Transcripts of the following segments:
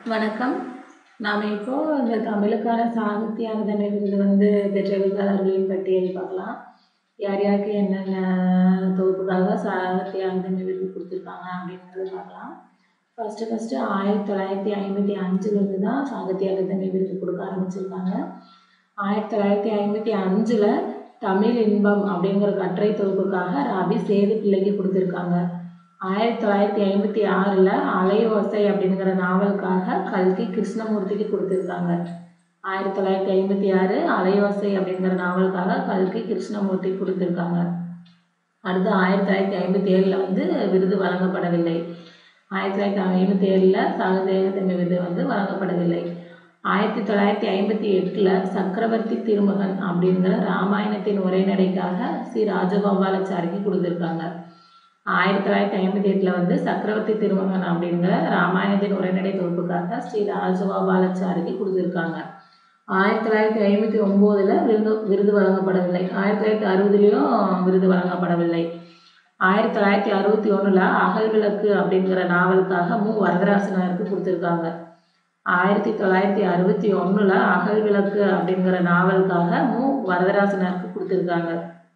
வணக்கம் நாம் இப்போ இந்த தமிழுக்கான சாகித்ய அகாதமி விருது வந்து பெற்ற எழுத்தாளர்களின் பட்டியல் பார்க்கலாம் யார் யாருக்கு என்னென்ன தொகுப்புக்காக சாகித்ய அகாதமி விருது கொடுத்துருக்காங்க அப்படிங்கிறத பார்க்கலாம் ஃபஸ்ட்டு ஃபஸ்ட்டு ஆயிரத்தி தொள்ளாயிரத்தி ஐம்பத்தி அஞ்சுலேருந்து தான் சாகித்ய அகாதமி விருது கொடுக்க ஆரம்பிச்சிருக்காங்க ஆயிரத்தி தொள்ளாயிரத்தி ஐம்பத்தி அஞ்சில் தமிழ் இன்பம் அப்படிங்கிற கட்டுரை தொகுப்புக்காக ரவி சேது பிள்ளைக்கு கொடுத்துருக்காங்க ஆயிரத்தி தொள்ளாயிரத்தி ஐம்பத்தி ஆறில் அலையோசை அப்படிங்கிற நாவலுக்காக கல்கி கிருஷ்ணமூர்த்திக்கு கொடுத்துருக்காங்க ஆயிரத்தி தொள்ளாயிரத்தி ஐம்பத்தி ஆறு அலையோசை அப்படிங்கிற நாவலுக்காக கல்கி கிருஷ்ணமூர்த்தி கொடுத்துருக்காங்க அடுத்து ஆயிரத்தி தொள்ளாயிரத்தி ஐம்பத்தி ஏழில் வந்து விருது வழங்கப்படவில்லை ஆயிரத்தி தொள்ளாயிரத்தி ஐம்பத்தி ஏழில் சாகித்ய அகாதமி விருது வந்து வழங்கப்படவில்லை ஆயிரத்தி தொள்ளாயிரத்தி ஐம்பத்தி எட்டில் சக்கரவர்த்தி திருமகன் அப்படிங்கிற ராமாயணத்தின் உரைநடைக்காக சி ராஜகோபாலாச்சாரிக்கு கொடுத்துருக்காங்க ஆயிரத்தி தொள்ளாயிரத்தி ஐம்பத்தி எட்டில் வந்து சக்கரவர்த்தி திருமகன் அப்படிங்கிற ராமாயணத்தின் உரைநடை தொகுப்புக்காக ஸ்ரீ ராஜகோபாலாச்சாரிக்கு கொடுத்துருக்காங்க ஆயிரத்தி தொள்ளாயிரத்தி ஐம்பத்தி ஒம்போதில் விருது விருது வழங்கப்படவில்லை ஆயிரத்தி தொள்ளாயிரத்தி அறுபதுலேயும் விருது வழங்கப்படவில்லை ஆயிரத்தி தொள்ளாயிரத்தி அறுபத்தி ஒன்றில் அகல் விளக்கு அப்படிங்கிற நாவலுக்காக மு வரதராசனாருக்கு கொடுத்துருக்காங்க ஆயிரத்தி தொள்ளாயிரத்தி அறுபத்தி ஒன்றில் அகல் விளக்கு அப்படிங்கிற நாவலுக்காக மு வரதராசனாருக்கு கொடுத்துருக்காங்க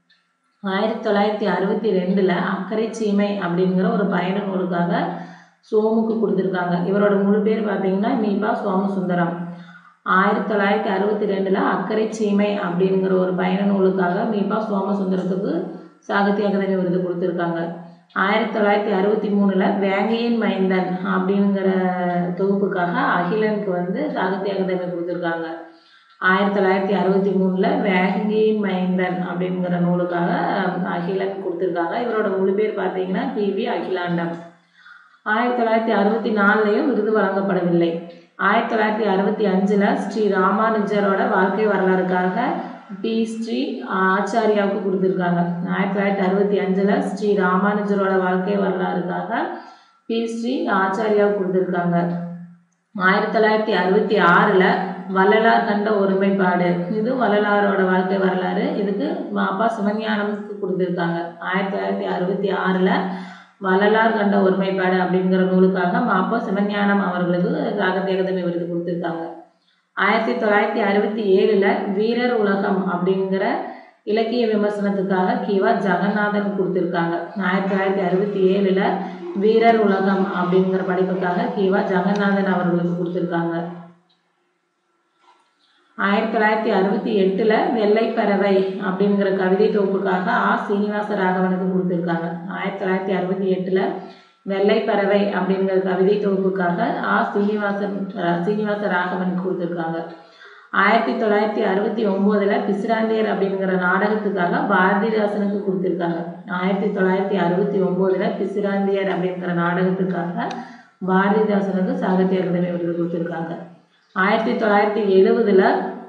ஆயிரத்தி தொள்ளாயிரத்தி அறுபத்தி ரெண்டில் அக்கறை சீமை அப்படிங்கிற ஒரு பயண நூலுக்காக சோமுக்கு கொடுத்துருக்காங்க இவரோட முழு பேர் பார்த்தீங்கன்னா மீபா சோமசுந்தரம் ஆயிரத்தி தொள்ளாயிரத்தி அறுபத்தி ரெண்டில் அக்கறை சீமை அப்படிங்கிற ஒரு பயண நூலுக்காக மீபா சோமசுந்தரத்துக்கு சாகித்ய அகாதமி விருது கொடுத்துருக்காங்க ஆயிரத்தி தொள்ளாயிரத்தி அறுபத்தி மூணில் வேங்கையின் மைந்தன் அப்படிங்கிற தொகுப்புக்காக அகிலனுக்கு வந்து சாகித்ய அகாதமி கொடுத்துருக்காங்க ஆயிரத்தி தொள்ளாயிரத்தி அறுபத்தி மூணில் வேங்கையின் மைந்தன் அப்படிங்கிற நூலுக்காக அகிலன் கொடுத்துருக்காங்க இவரோட முழு பேர் பார்த்தீங்கன்னா பிவி அகிலாண்டம் ஆயிரத்தி தொள்ளாயிரத்தி அறுபத்தி நாலுலேயும் விருது வழங்கப்படவில்லை ஆயிரத்தி தொள்ளாயிரத்தி அறுபத்தி அஞ்சில் ஸ்ரீ ராமானுஜரோட வாழ்க்கை வரலாறுக்காக பி ஸ்ரீ ஆச்சாரியாவுக்கு கொடுத்துருக்காங்க ஆயிரத்தி தொள்ளாயிரத்தி அறுபத்தி அஞ்சில் ஸ்ரீ ராமானுஜரோட வாழ்க்கை வரலாறுக்காக பி ஸ்ரீ ஆச்சாரியாவுக்கு கொடுத்துருக்காங்க ஆயிரத்தி தொள்ளாயிரத்தி அறுபத்தி ஆறில் வள்ளலார் கண்ட ஒருமைப்பாடு இது வள்ளலாரோட வாழ்க்கை வரலாறு இதுக்கு அப்பா சிவஞானம்க்கு கொடுத்துருக்காங்க ஆயிரத்தி தொள்ளாயிரத்தி அறுபத்தி ஆறில் வள்ளலார் கண்ட ஒருமைப்பாடு அப்படிங்கிற நூலுக்காக மாப்பா சிவஞானம் அவர்களுக்கு சாகித்ய அகாதமி விருது கொடுத்துருக்காங்க ஆயிரத்தி தொள்ளாயிரத்தி அறுபத்தி ஏழில் வீரர் உலகம் அப்படிங்கிற இலக்கிய விமர்சனத்துக்காக கிவா ஜெகநாதன் கொடுத்துருக்காங்க ஆயிரத்தி தொள்ளாயிரத்தி அறுபத்தி ஏழில் வீரர் உலகம் அப்படிங்கிற படிப்புக்காக கிவா ஜெகநாதன் அவர்களுக்கு கொடுத்துருக்காங்க ஆயிரத்தி தொள்ளாயிரத்தி அறுபத்தி எட்டில் வெள்ளைப்பறவை அப்படிங்கிற கவிதை தொகுப்புக்காக ஆ சீனிவாச ராகவனுக்கு கொடுத்துருக்காங்க ஆயிரத்தி தொள்ளாயிரத்தி அறுபத்தி எட்டில் வெள்ளைப்பறவை அப்படிங்கிற கவிதை தொகுப்புக்காக ஆ சீனிவாசன் சீனிவாச ராகவனுக்கு கொடுத்துருக்காங்க ஆயிரத்தி தொள்ளாயிரத்தி அறுபத்தி ஒம்போதில் பிசிராந்தியர் அப்படிங்கிற நாடகத்துக்காக பாரதிதாசனுக்கு கொடுத்துருக்காங்க ஆயிரத்தி தொள்ளாயிரத்தி அறுபத்தி ஒம்போதில் பிசிராந்தியர் அப்படிங்கிற நாடகத்துக்காக பாரதிதாசனுக்கு சாகித்ய அகாதமி விருது கொடுத்துருக்காங்க ஆயிரத்தி தொள்ளாயிரத்தி எழுவதில்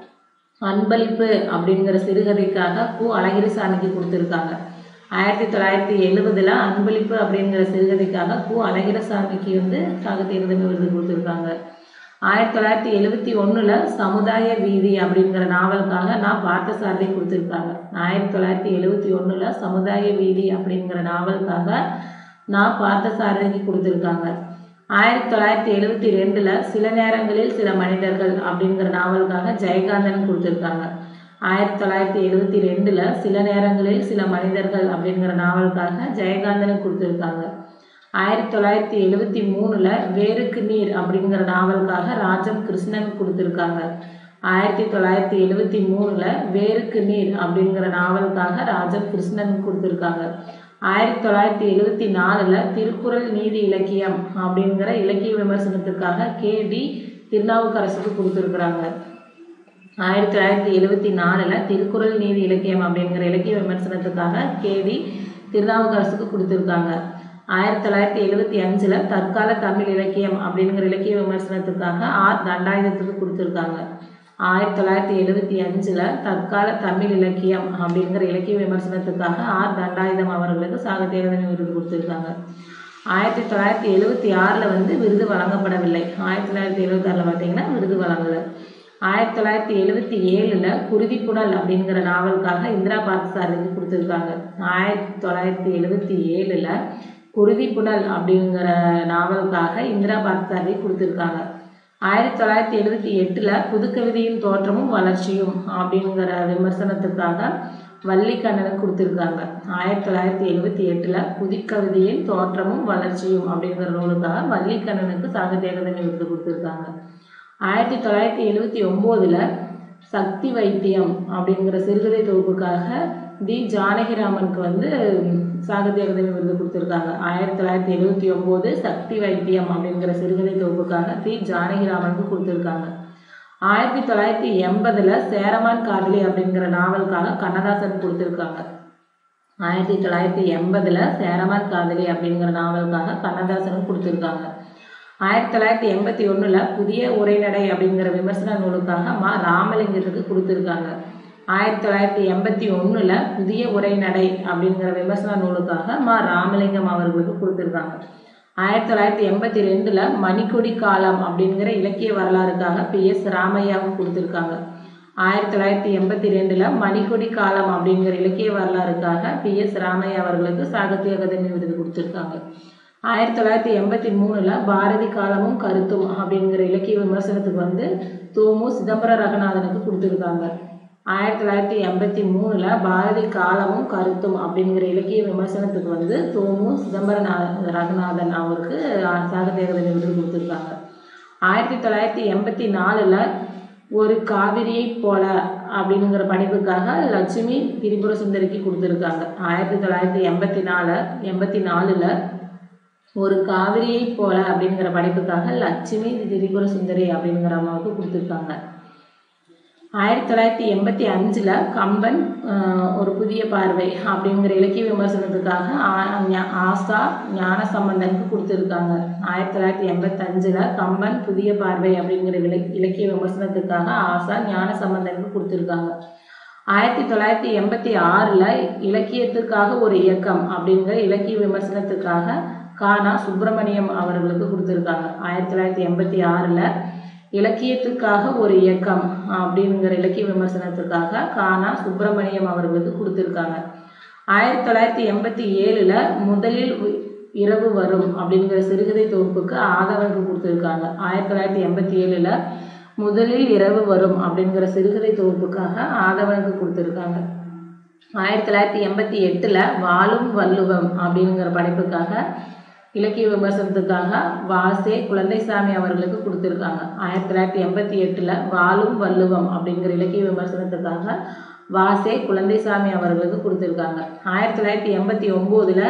அன்பளிப்பு அப்படிங்கிற சிறுகதைக்காக கு அழகிரிசாமிக்கு கொடுத்துருக்காங்க ஆயிரத்தி தொள்ளாயிரத்தி எழுவதில் அன்பளிப்பு அப்படிங்கிற சிறுகதைக்காக கு அழகிரசாமிக்கு வந்து சாகித்ய அகாதமி விருது கொடுத்துருக்காங்க ஆயிரத்தி தொள்ளாயிரத்தி எழுவத்தி ஒன்றில் சமுதாய வீதி அப்படிங்கிற நாவலுக்காக நான் பார்த்தசாரதி கொடுத்துருக்காங்க ஆயிரத்தி தொள்ளாயிரத்தி எழுவத்தி ஒன்றில் சமுதாய வீதி அப்படிங்கிற நாவலுக்காக நான் பார்த்தசாரதிக்கு கொடுத்துருக்காங்க ஆயிரத்தி தொள்ளாயிரத்தி எழுவத்தி ரெண்டில் சில நேரங்களில் சில மனிதர்கள் அப்படிங்கிற நாவலுக்காக ஜெயகாந்தன் கொடுத்துருக்காங்க ஆயிரத்தி தொள்ளாயிரத்தி எழுவத்தி ரெண்டில் சில நேரங்களில் சில மனிதர்கள் அப்படிங்கிற நாவலுக்காக ஜெயகாந்தனுக்கு கொடுத்துருக்காங்க ஆயிரத்தி தொள்ளாயிரத்தி எழுவத்தி மூணில் வேருக்கு நீர் அப்படிங்கிற நாவலுக்காக ராஜம் கிருஷ்ணன் கொடுத்துருக்காங்க ஆயிரத்தி தொள்ளாயிரத்தி எழுவத்தி மூணில் வேருக்கு நீர் அப்படிங்கிற நாவலுக்காக ராஜம் கிருஷ்ணன் கொடுத்துருக்காங்க ஆயிரத்தி தொள்ளாயிரத்தி எழுவத்தி நாலில் திருக்குறள் நீதி இலக்கியம் அப்படிங்கிற இலக்கிய விமர்சனத்துக்காக கே டி திருநாவுக்கரசுக்கு கொடுத்துருக்குறாங்க ஆயிரத்தி தொள்ளாயிரத்தி எழுவத்தி நாலில் திருக்குறள் நீதி இலக்கியம் அப்படிங்கிற இலக்கிய விமர்சனத்துக்காக கே டி திருநாவுக்கரசுக்கு கொடுத்துருக்காங்க ஆயிரத்தி தொள்ளாயிரத்தி எழுவத்தி அஞ்சில் தற்கால தமிழ் இலக்கியம் அப்படிங்கிற இலக்கிய விமர்சனத்துக்காக ஆர் தண்டாயுதத்துக்கு கொடுத்துருக்காங்க ஆயிரத்தி தொள்ளாயிரத்தி எழுவத்தி அஞ்சில் தற்கால தமிழ் இலக்கியம் அப்படிங்கிற இலக்கிய விமர்சனத்துக்காக ஆர் தண்டாயுதம் அவர்களுக்கு சாகித்ய அகாதமி விருது கொடுத்துருக்காங்க ஆயிரத்தி தொள்ளாயிரத்தி எழுவத்தி ஆறில் வந்து விருது வழங்கப்படவில்லை ஆயிரத்தி தொள்ளாயிரத்தி எழுவத்தாறில் பார்த்தீங்கன்னா விருது வழங்கலை ஆயிரத்தி தொள்ளாயிரத்தி எழுவத்தி ஏழில் குருதிப்புடல் அப்படிங்கிற நாவலுக்காக இந்திரா பார்த்தசாரதிக்கு கொடுத்துருக்காங்க ஆயிரத்தி தொள்ளாயிரத்தி எழுவத்தி ஏழில் குருதிப்புடல் அப்படிங்கிற நாவலுக்காக இந்திரா பார்த்தசாரதி கொடுத்துருக்காங்க ஆயிரத்தி தொள்ளாயிரத்தி எழுபத்தி எட்டில் புதுக்கவிதையின் தோற்றமும் வளர்ச்சியும் அப்படிங்கிற விமர்சனத்துக்காக வள்ளிக்கண்ணனுக்கு கொடுத்துருக்காங்க ஆயிரத்தி தொள்ளாயிரத்தி எழுபத்தி எட்டில் புதுக்கவிதையின் தோற்றமும் வளர்ச்சியும் அப்படிங்கிற நூலுக்காக வள்ளிக்கண்ணனுக்கு சாகித்ய அகாதமி விருது கொடுத்துருக்காங்க ஆயிரத்தி தொள்ளாயிரத்தி எழுபத்தி ஒம்போதில் சக்தி வைத்தியம் அப்படிங்கிற சிறுகதை தொகுப்புக்காக தி ஜானகிராமனுக்கு வந்து சாகித்ய அகாதமி விருது கொடுத்துருக்காங்க ஆயிரத்தி தொள்ளாயிரத்தி எழுபத்தி ஒம்போது சக்தி வைத்தியம் அப்படிங்கிற சிறுகதை தொகுப்புக்காக தி ஜானகிராமனுக்கு கொடுத்துருக்காங்க ஆயிரத்தி தொள்ளாயிரத்தி எண்பதில் சேரமான் காதலி அப்படிங்கிற நாவலுக்காக கண்ணதாசன் கொடுத்துருக்காங்க ஆயிரத்தி தொள்ளாயிரத்தி எண்பதில் சேரமான் காதலி அப்படிங்கிற நாவலுக்காக கண்ணதாசனும் கொடுத்துருக்காங்க ஆயிரத்தி தொள்ளாயிரத்தி எண்பத்தி ஒன்றில் புதிய உரைநடை அப்படிங்கிற விமர்சன நூலுக்காக மா ராமலிங்கத்துக்கு கொடுத்துருக்காங்க ஆயிரத்தி தொள்ளாயிரத்தி எண்பத்தி ஒன்றில் புதிய உரைநடை அப்படிங்கிற விமர்சன நூலுக்காக மா ராமலிங்கம் அவர்களுக்கு கொடுத்துருக்காங்க ஆயிரத்தி தொள்ளாயிரத்தி எண்பத்தி ரெண்டில் மணிக்கொடி காலம் அப்படிங்கிற இலக்கிய வரலாறுக்காக பி எஸ் ராமையாவும் கொடுத்துருக்காங்க ஆயிரத்தி தொள்ளாயிரத்தி எண்பத்தி ரெண்டில் மணிக்கொடி காலம் அப்படிங்கிற இலக்கிய வரலாறுக்காக பி எஸ் ராமையா அவர்களுக்கு சாகித்ய அகாதமி விருது கொடுத்துருக்காங்க ஆயிரத்தி தொள்ளாயிரத்தி எண்பத்தி மூணில் பாரதி காலமும் கருத்தும் அப்படிங்கிற இலக்கிய விமர்சனத்துக்கு வந்து தோமு சிதம்பர ரகநாதனுக்கு கொடுத்துருக்காங்க ஆயிரத்தி தொள்ளாயிரத்தி எண்பத்தி மூணில் பாரதி காலமும் கருத்தும் அப்படிங்கிற இலக்கிய விமர்சனத்துக்கு வந்து தோமு சிதம்பர ரகுநாதன் அவருக்கு சாகித்ய அகாதமி விருது கொடுத்துருக்காங்க ஆயிரத்தி தொள்ளாயிரத்தி எண்பத்தி நாலில் ஒரு காவிரியை போல அப்படிங்கிற படைப்புக்காக லட்சுமி திரிபுர சுந்தரிக்கு கொடுத்துருக்காங்க ஆயிரத்தி தொள்ளாயிரத்தி எண்பத்தி நாலு எண்பத்தி நாலில் ஒரு காவிரியை போல அப்படிங்கிற படைப்புக்காக லட்சுமி திரிபுர சுந்தரி அப்படிங்கிற அம்மாவுக்கு கொடுத்துருக்காங்க ஆயிரத்தி தொள்ளாயிரத்தி எண்பத்தி அஞ்சில் கம்பன் ஒரு புதிய பார்வை அப்படிங்கிற இலக்கிய விமர்சனத்துக்காக ஆசா ஞான சம்பந்தனுக்கு கொடுத்துருக்காங்க ஆயிரத்தி தொள்ளாயிரத்தி எண்பத்தஞ்சில் கம்பன் புதிய பார்வை அப்படிங்கிற இல இலக்கிய விமர்சனத்துக்காக ஆசா ஞான சம்பந்தனுக்கு கொடுத்துருக்காங்க ஆயிரத்தி தொள்ளாயிரத்தி எண்பத்தி ஆறில் இலக்கியத்துக்காக ஒரு இயக்கம் அப்படிங்கிற இலக்கிய விமர்சனத்துக்காக கானா சுப்பிரமணியம் அவர்களுக்கு கொடுத்துருக்காங்க ஆயிரத்தி தொள்ளாயிரத்தி எண்பத்தி ஆறில் இலக்கியத்துக்காக ஒரு இயக்கம் அப்படிங்கிற இலக்கிய விமர்சனத்துக்காக கானா சுப்பிரமணியம் அவர்களுக்கு கொடுத்துருக்காங்க ஆயிரத்தி தொள்ளாயிரத்தி எண்பத்தி ஏழில் முதலில் இரவு வரும் அப்படிங்கிற சிறுகதை தொகுப்புக்கு ஆதவனுக்கு கொடுத்துருக்காங்க ஆயிரத்தி தொள்ளாயிரத்தி எண்பத்தி ஏழில் முதலில் இரவு வரும் அப்படிங்கிற சிறுகதை தொகுப்புக்காக ஆதவனுக்கு கொடுத்துருக்காங்க ஆயிரத்தி தொள்ளாயிரத்தி எண்பத்தி எட்டில் வாழும் வள்ளுவம் அப்படிங்கிற படைப்புக்காக இலக்கிய விமர்சனத்துக்காக வாசே குழந்தைசாமி அவர்களுக்கு கொடுத்துருக்காங்க ஆயிரத்தி தொள்ளாயிரத்தி எண்பத்தி எட்டில் வாழும் வள்ளுவம் அப்படிங்கிற இலக்கிய விமர்சனத்துக்காக வாசே குழந்தைசாமி அவர்களுக்கு கொடுத்துருக்காங்க ஆயிரத்தி தொள்ளாயிரத்தி எண்பத்தி ஒம்போதில்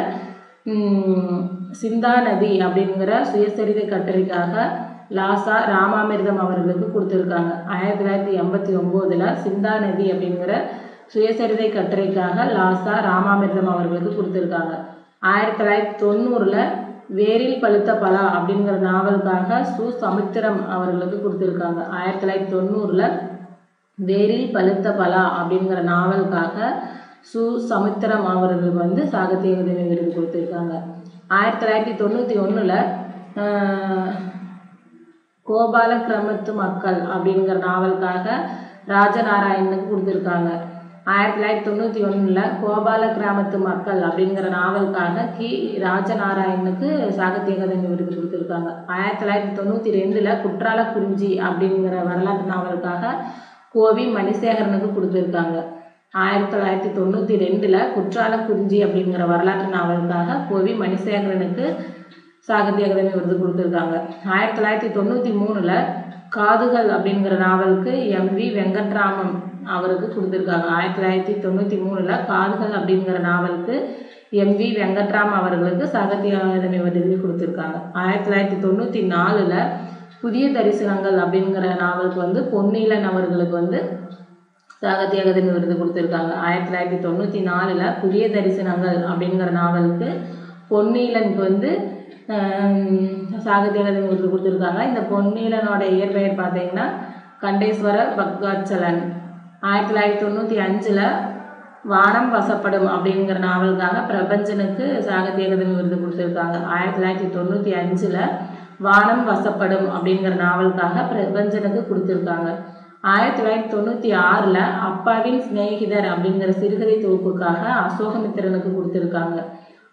சிந்தா நதி அப்படிங்கிற சுயசரிதை கட்டுரைக்காக லாசா ராமாமிர்தம் அவர்களுக்கு கொடுத்துருக்காங்க ஆயிரத்தி தொள்ளாயிரத்தி எண்பத்தி ஒம்போதில் சிந்தா நதி அப்படிங்கிற சுயசரிதை கட்டுரைக்காக லாசா ராமாமிர்தம் அவர்களுக்கு கொடுத்துருக்காங்க ஆயிரத்தி தொள்ளாயிரத்தி தொண்ணூறில் வேரில் பழுத்த பலா அப்படிங்கிற நாவலுக்காக சு சமுத்திரம் அவர்களுக்கு கொடுத்துருக்காங்க ஆயிரத்தி தொள்ளாயிரத்தி தொண்ணூறில் வேரில் பழுத்த பலா அப்படிங்கிற நாவலுக்காக சு சமுத்திரம் அவர்களுக்கு வந்து சாகித்ய அகாதமி விருது கொடுத்துருக்காங்க ஆயிரத்தி தொள்ளாயிரத்தி தொண்ணூற்றி ஒன்றில் கோபால கிரமத்து மக்கள் அப்படிங்கிற நாவலுக்காக ராஜநாராயணனுக்கு கொடுத்துருக்காங்க ஆயிரத்தி தொள்ளாயிரத்தி தொண்ணூற்றி ஒன்றில் கோபால கிராமத்து மக்கள் அப்படிங்கிற நாவலுக்காக கி ராஜநாராயணனுக்கு சாகித்ய அகாதமி விருது கொடுத்துருக்காங்க ஆயிரத்தி தொள்ளாயிரத்தி தொண்ணூற்றி ரெண்டில் குற்றால குறிஞ்சி அப்படிங்கிற வரலாற்று நாவலுக்காக கோவி மணிசேகரனுக்கு கொடுத்துருக்காங்க ஆயிரத்தி தொள்ளாயிரத்தி தொண்ணூற்றி ரெண்டில் குற்றால குறிஞ்சி அப்படிங்கிற வரலாற்று நாவலுக்காக கோவி மணிசேகரனுக்கு சாகித்ய அகாதமி விருது கொடுத்துருக்காங்க ஆயிரத்தி தொள்ளாயிரத்தி தொண்ணூற்றி மூணில் காதுகள் அப்படிங்கிற நாவலுக்கு எம் வி வெங்கட்ராமன் அவருக்கு கொடுத்துருக்காங்க ஆயிரத்தி தொள்ளாயிரத்தி தொண்ணூற்றி மூணில் காதுகள் அப்படிங்கிற நாவலுக்கு எம் வி வெங்கட்ராம் அவர்களுக்கு சாகித்ய அகாதமி விருது கொடுத்துருக்காங்க ஆயிரத்தி தொள்ளாயிரத்தி தொண்ணூற்றி நாலில் புதிய தரிசனங்கள் அப்படிங்கிற நாவலுக்கு வந்து பொன்னீலன் அவர்களுக்கு வந்து சாகித்ய அகாதமி விருது கொடுத்துருக்காங்க ஆயிரத்தி தொள்ளாயிரத்தி தொண்ணூற்றி நாலில் புதிய தரிசனங்கள் அப்படிங்கிற நாவலுக்கு பொன்னீலனுக்கு வந்து சாகித்ய அகாதமி விருது கொடுத்துருக்காங்க இந்த பொன்னீலனோட இயற்பெயர் பார்த்தீங்கன்னா கண்டேஸ்வர பக்வாச்சலன் ஆயிரத்தி தொள்ளாயிரத்தி தொண்ணூற்றி அஞ்சில் வானம் வசப்படும் அப்படிங்கிற நாவலுக்காக பிரபஞ்சனுக்கு சாகித்ய அகாதமி விருது கொடுத்துருக்காங்க ஆயிரத்தி தொள்ளாயிரத்தி தொண்ணூற்றி அஞ்சில் வானம் வசப்படும் அப்படிங்கிற நாவலுக்காக பிரபஞ்சனுக்கு கொடுத்துருக்காங்க ஆயிரத்தி தொள்ளாயிரத்தி தொண்ணூற்றி ஆறில் அப்பாவின் சிநேகிதர் அப்படிங்கிற சிறுகதை தொகுப்புக்காக அசோகமித்திரனுக்கு கொடுத்துருக்காங்க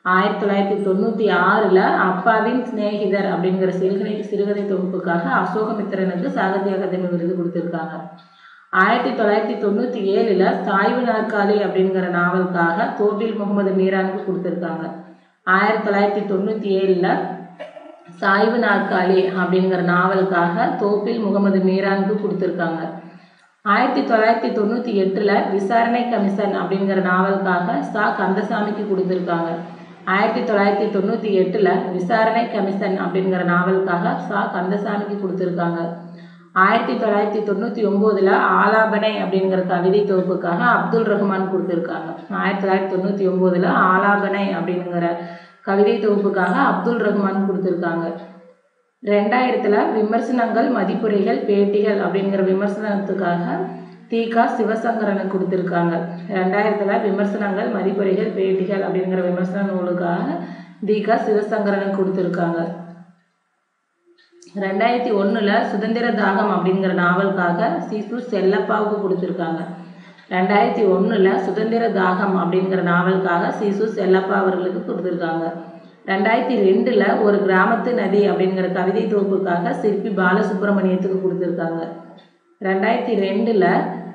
ஆயிரத்தி தொள்ளாயிரத்தி தொண்ணூற்றி ஆறில் அப்பாவின் சிநேகிதர் அப்படிங்கிற சிறுகதை சிறுகதை தொகுப்புக்காக அசோகமித்திரனுக்கு சாகித்ய அகாதமி விருது கொடுத்துருக்காங்க ஆயிரத்தி தொள்ளாயிரத்தி தொண்ணூற்றி ஏழில் சாய்வு நாற்காலி அப்படிங்கிற நாவலுக்காக தோபில் முகமது மீரானுக்கு கொடுத்துருக்காங்க ஆயிரத்தி தொள்ளாயிரத்தி தொண்ணூற்றி ஏழில் சாய்வு நாற்காலி அப்படிங்கிற நாவலுக்காக தோப்பில் முகமது மீரானுக்கு கொடுத்துருக்காங்க ஆயிரத்தி தொள்ளாயிரத்தி தொண்ணூற்றி எட்டில் விசாரணை கமிஷன் அப்படிங்கிற நாவலுக்காக சா கந்தசாமிக்கு கொடுத்துருக்காங்க ஆயிரத்தி தொள்ளாயிரத்தி தொண்ணூற்றி எட்டில் விசாரணை கமிஷன் அப்படிங்கிற நாவலுக்காக சா கந்தசாமிக்கு கொடுத்துருக்காங்க ஆயிரத்தி தொள்ளாயிரத்தி தொண்ணூற்றி ஒம்போதில் ஆலாபனை அப்படிங்கிற கவிதை தொகுப்புக்காக அப்துல் ரஹ்மான் கொடுத்துருக்காங்க ஆயிரத்தி தொள்ளாயிரத்தி தொண்ணூற்றி ஒம்போதில் ஆலாபனை அப்படிங்கிற கவிதை தொகுப்புக்காக அப்துல் ரஹ்மான் கொடுத்துருக்காங்க ரெண்டாயிரத்தில் விமர்சனங்கள் மதிப்புரைகள் பேட்டிகள் அப்படிங்கிற விமர்சனத்துக்காக தீகா சிவசங்கரனுக்கு கொடுத்துருக்காங்க ரெண்டாயிரத்தில் விமர்சனங்கள் மதிப்புரைகள் பேட்டிகள் அப்படிங்கிற விமர்சன நூலுக்காக தீகா சிவசங்கரனுக்கு கொடுத்துருக்காங்க ரெண்டாயிரத்தி ஒன்றில் சுதந்திர தாகம் அப்படிங்கிற நாவலுக்காக சிசு செல்லப்பாவுக்கு கொடுத்துருக்காங்க ரெண்டாயிரத்தி ஒன்றில் சுதந்திர தாகம் அப்படிங்கிற நாவலுக்காக சிசு செல்லப்பா அவர்களுக்கு கொடுத்துருக்காங்க ரெண்டாயிரத்தி ரெண்டில் ஒரு கிராமத்து நதி அப்படிங்கிற கவிதை தொகுப்புக்காக சிற்பி பாலசுப்ரமணியத்துக்கு கொடுத்துருக்காங்க ரெண்டாயிரத்தி ரெண்டில்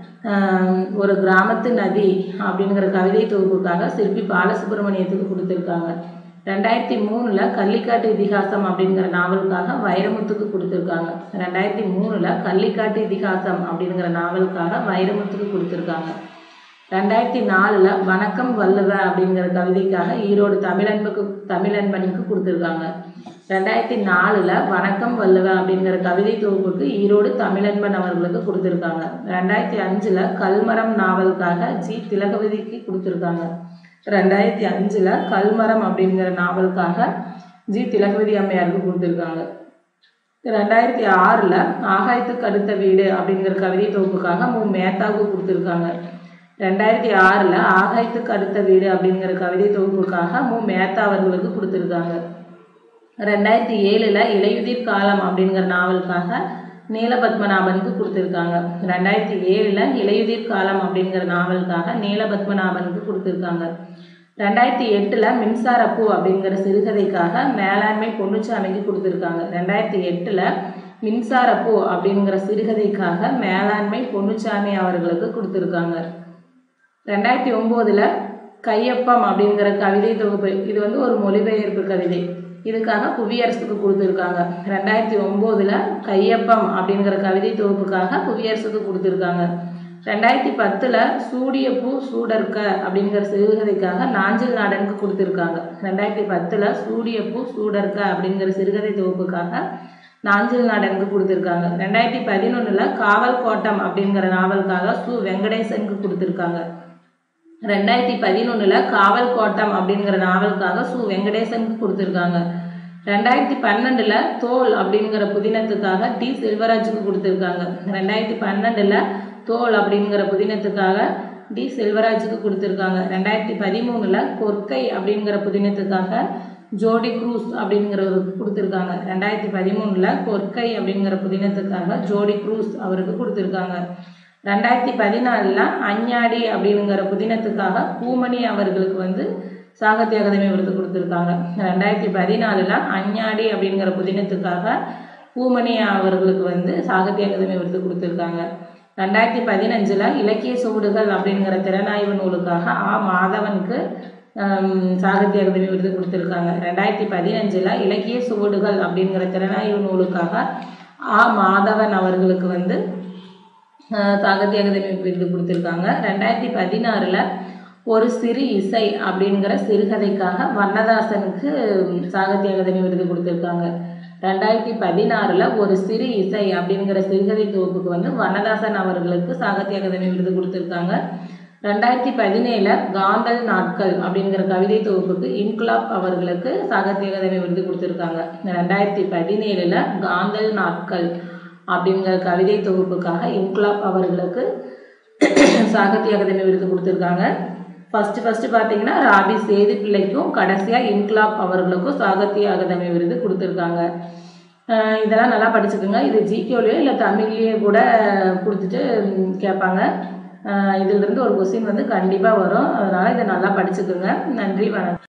ஒரு கிராமத்து நதி அப்படிங்கிற கவிதை தொகுப்புக்காக சிற்பி பாலசுப்ரமணியத்துக்கு கொடுத்துருக்காங்க ரெண்டாயிரத்தி மூணில் கள்ளிக்காட்டு இதிகாசம் அப்படிங்கிற நாவலுக்காக வைரமுத்துக்கு கொடுத்துருக்காங்க ரெண்டாயிரத்தி மூணில் கள்ளிக்காட்டு இதிகாசம் அப்படிங்கிற நாவலுக்காக வைரமுத்துக்கு கொடுத்துருக்காங்க ரெண்டாயிரத்தி நாலில் வணக்கம் வள்ளுவ அப்படிங்கிற கவிதைக்காக ஈரோடு தமிழன்புக்கு தமிழன்பனுக்கு கொடுத்துருக்காங்க ரெண்டாயிரத்தி நாலில் வணக்கம் வள்ளுவ அப்படிங்கிற கவிதை தொகுப்புக்கு ஈரோடு தமிழன்பன் அவர்களுக்கு கொடுத்துருக்காங்க ரெண்டாயிரத்தி அஞ்சில் கல்மரம் நாவலுக்காக ஜி திலகவதிக்கு கொடுத்துருக்காங்க ரெண்டாயிரத்தி அஞ்சில் கல்மரம் அப்படிங்கிற நாவலுக்காக ஜி திலகவதி அம்மையாருக்கு கொடுத்துருக்காங்க ரெண்டாயிரத்தி ஆறில் ஆகாயத்துக்கு அடுத்த வீடு அப்படிங்கிற கவிதை தொகுப்புக்காக மு மேத்தாவுக்கு கொடுத்துருக்காங்க ரெண்டாயிரத்தி ஆறில் ஆகாயத்துக்கு அடுத்த வீடு அப்படிங்கிற கவிதை தொகுப்புக்காக மு மேத்தா அவர்களுக்கு கொடுத்துருக்காங்க ரெண்டாயிரத்தி ஏழில் இலையுதிர் காலம் அப்படிங்கிற நாவலுக்காக நீலபத்மநாபனுக்கு கொடுத்துருக்காங்க ரெண்டாயிரத்தி ஏழில் இலையுதிர் காலம் அப்படிங்கிற நாவலுக்காக நீலபத்மநாபனுக்கு கொடுத்துருக்காங்க ரெண்டாயிரத்தி எட்டில் மின்சாரப்பூ அப்படிங்கிற சிறுகதைக்காக மேலாண்மை பொன்னுச்சாமிக்கு கொடுத்துருக்காங்க ரெண்டாயிரத்தி எட்டில் மின்சாரப்பூ அப்படிங்கிற சிறுகதைக்காக மேலாண்மை பொன்னுச்சாமி அவர்களுக்கு கொடுத்துருக்காங்க ரெண்டாயிரத்தி ஒம்போதில் கையப்பம் அப்படிங்கிற கவிதை தொகுப்பு இது வந்து ஒரு மொழிபெயர்ப்பு கவிதை இதுக்காக புவியரசுக்கு கொடுத்துருக்காங்க ரெண்டாயிரத்தி ஒம்போதில் கையப்பம் அப்படிங்கிற கவிதை தொகுப்புக்காக புவியரசுக்கு கொடுத்துருக்காங்க ரெண்டாயிரத்தி பத்தில் சூடிய பூ சூடர்க்க அப்படிங்கிற சிறுகதைக்காக நாஞ்சில் நாடனுக்கு கொடுத்துருக்காங்க ரெண்டாயிரத்தி பத்தில் சூடிய பூ சூடர்க்க அப்படிங்கிற சிறுகதை தொகுப்புக்காக நாஞ்சில் நாடனுக்கு கொடுத்துருக்காங்க ரெண்டாயிரத்தி பதினொன்றில் காவல் கோட்டம் அப்படிங்கிற நாவலுக்காக சு வெங்கடேசனுக்கு கொடுத்துருக்காங்க ரெண்டாயிரத்தி பதினொன்றில் காவல் கோட்டம் அப்படிங்கிற நாவலுக்காக சு வெங்கடேசனுக்கு கொடுத்துருக்காங்க ரெண்டாயிரத்தி பன்னெண்டில் தோல் அப்படிங்கிற புதினத்துக்காக டி செல்வராஜுக்கு கொடுத்துருக்காங்க ரெண்டாயிரத்தி பன்னெண்டில் தோல் அப்படிங்கிற புதினத்துக்காக டி செல்வராஜுக்கு கொடுத்துருக்காங்க ரெண்டாயிரத்தி பதிமூணில் கொற்கை அப்படிங்கிற புதினத்துக்காக ஜோடி க்ரூஸ் அப்படிங்கிறவருக்கு கொடுத்துருக்காங்க ரெண்டாயிரத்தி பதிமூணில் கொற்கை அப்படிங்கிற புதினத்துக்காக ஜோடி க்ரூஸ் அவருக்கு கொடுத்துருக்காங்க ரெண்டாயிரத்தி பதினாலில் அஞ்ஞாடி அப்படிங்கிற புதினத்துக்காக பூமணி அவர்களுக்கு வந்து சாகித்ய அகாதமி விருது கொடுத்துருக்காங்க ரெண்டாயிரத்தி பதினாலில் அஞ்ஞாடி அப்படிங்கிற புதினத்துக்காக பூமணி அவர்களுக்கு வந்து சாகித்ய அகாதமி விருது கொடுத்துருக்காங்க ரெண்டாயிரத்தி பதினஞ்சில் இலக்கிய சுவடுகள் அப்படிங்கிற திறனாய்வு நூலுக்காக ஆ மாதவனுக்கு சாகித்ய அகாதமி விருது கொடுத்துருக்காங்க ரெண்டாயிரத்தி பதினஞ்சில் இலக்கிய சுவடுகள் அப்படிங்கிற திறனாய்வு நூலுக்காக ஆ மாதவன் அவர்களுக்கு வந்து சாகித்ய அகாதமி விருது கொடுத்துருக்காங்க ரெண்டாயிரத்தி பதினாறில் ஒரு சிறு இசை அப்படிங்கிற சிறுகதைக்காக வண்ணதாசனுக்கு சாகித்ய அகாதமி விருது கொடுத்துருக்காங்க ரெண்டாயிரத்தி பதினாறில் ஒரு சிறு இசை அப்படிங்கிற சிறுகதை தொகுப்புக்கு வந்து வண்ணதாசன் அவர்களுக்கு சாகித்ய அகாதமி விருது கொடுத்துருக்காங்க ரெண்டாயிரத்தி பதினேழில் காந்தல் நாட்கள் அப்படிங்கிற கவிதை தொகுப்புக்கு இன்குலாப் அவர்களுக்கு சாகித்ய அகாதமி விருது கொடுத்துருக்காங்க ரெண்டாயிரத்தி பதினேழில் காந்தல் நாட்கள் அப்படிங்கிற கவிதை தொகுப்புக்காக இன்குலாப் அவர்களுக்கு சாகித்ய அகாதமி விருது கொடுத்துருக்காங்க ஃபஸ்ட்டு ஃபஸ்ட்டு பார்த்தீங்கன்னா ராபி சேது பிள்ளைக்கும் கடைசியாக இன்குலாப் அவர்களுக்கும் சாகித்ய அகாதமி விருது கொடுத்துருக்காங்க இதெல்லாம் நல்லா படிச்சுக்கோங்க இது ஜிகேலையோ இல்லை தமிழ்லேயே கூட கொடுத்துட்டு கேட்பாங்க இதிலிருந்து ஒரு கொஸ்டின் வந்து கண்டிப்பாக வரும் அதனால் இதை நல்லா படிச்சுக்கோங்க நன்றி வணக்கம்